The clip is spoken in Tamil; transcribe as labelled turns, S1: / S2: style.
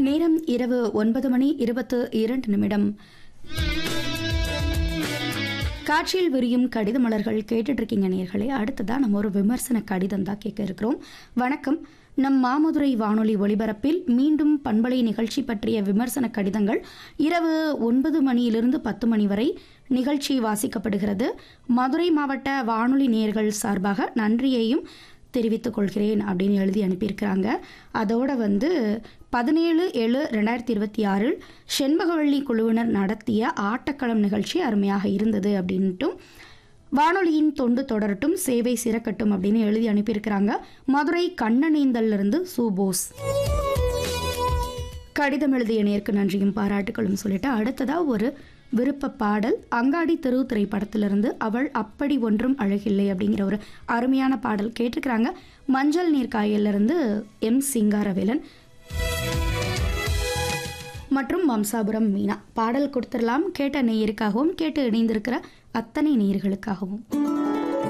S1: நேரம் இரவு ஒன்பது மணி இருபத்து இரண்டு நிமிடம் காட்சியில் விரியும் கடித மலர்கள் கேட்டுட்டு இருக்கீங்க நேர்களே அடுத்ததா நம்ம ஒரு விமர்சன கடிதம் தான் கேட்க இருக்கிறோம் வணக்கம் நம் மாமதுரை வானொலி ஒலிபரப்பில் மீண்டும் பண்பலை நிகழ்ச்சி பற்றிய விமர்சன கடிதங்கள் இரவு ஒன்பது மணியிலிருந்து பத்து மணி வரை நிகழ்ச்சி வாசிக்கப்படுகிறது மதுரை மாவட்ட வானொலி நேயர்கள் சார்பாக நன்றியையும் தெரிவித்துக் கொள்கிறேன் அப்படின்னு எழுதி அனுப்பியிருக்கிறாங்க அதோட வந்து பதினேழு ஏழு ரெண்டாயிரத்தி இருபத்தி ஆறில் செண்பகவள்ளி குழுவினர் நடத்திய ஆட்டக்களம் நிகழ்ச்சி அருமையாக இருந்தது அப்படின்ட்டும் வானொலியின் தொண்டு தொடரட்டும் சேவை சிறக்கட்டும் அப்படின்னு எழுதி அனுப்பியிருக்கிறாங்க மதுரை கண்ணனேந்தல்ல இருந்து சூபோஸ் கடிதம் எழுதிய நேருக்கு நன்றியும் பாராட்டுகளும் சொல்லிட்டு அடுத்ததா ஒரு விருப்ப பாடல் அங்காடி தெரு திரைப்படத்திலிருந்து அவள் அப்படி ஒன்றும் அழகில்லை அப்படிங்கிற ஒரு அருமையான பாடல் கேட்டிருக்கிறாங்க மஞ்சள் நீர் காயிலிருந்து எம் சிங்காரவேலன் மற்றும் வம்சாபுரம் மீனா பாடல் கொடுத்துடலாம் கேட்ட நேயருக்காகவும் கேட்டு இணைந்திருக்கிற அத்தனை நேயர்களுக்காகவும்